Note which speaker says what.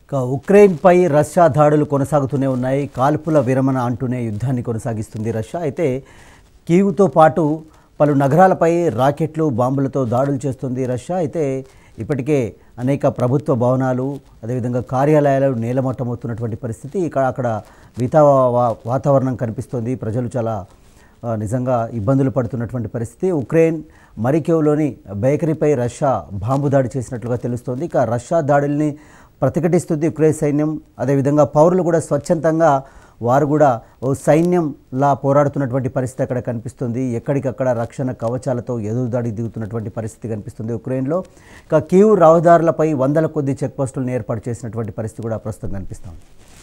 Speaker 1: ఇక ఉక్రెయిన్పై రష్యా దాడులు కొనసాగుతూనే ఉన్నాయి కాల్పుల విరమణ అంటూనే యుద్ధాన్ని కొనసాగిస్తుంది రష్యా అయితే కీవ్తో పాటు పలు నగరాలపై రాకెట్లు బాంబులతో దాడులు చేస్తుంది రష్యా అయితే ఇప్పటికే అనేక ప్రభుత్వ భవనాలు అదేవిధంగా కార్యాలయాలు నేలమట్టమవుతున్నటువంటి పరిస్థితి ఇక్కడ అక్కడ మిగతా వా- వాతావరణం కనిపిస్తుంది ప్రజలు చాలా ఆ, నిజంగా ఇబ్బందులు పడుతున్నటువంటి పరిస్థితి ఉక్రెయిన్ మరికేవ్లోని బేకరీపై రష్యా బాంబు దాడి చేసినట్లుగా తెలుస్తోంది ఇక రష్యా దాడుల్ని ప్రతిఘటిస్తుంది ఉక్రెయిన్ సైన్యం అదేవిధంగా పౌరులు కూడా స్వచ్ఛందంగా వారు కూడా ఓ సైన్యంలా పోరాడుతున్నటువంటి పరిస్థితి అక్కడ కనిపిస్తుంది ఎక్కడికక్కడ రక్షణ కవచాలతో ఎదురుదాడి దిగుతున్నటువంటి పరిస్థితి కనిపిస్తుంది ఉక్రెయిన్లో ఇక కీవ్ రహదారులపై వందల కొద్ది చెక్ పోస్టులను ఏర్పాటు చేసినటువంటి పరిస్థితి కూడా ప్రస్తుతం కనిపిస్తోంది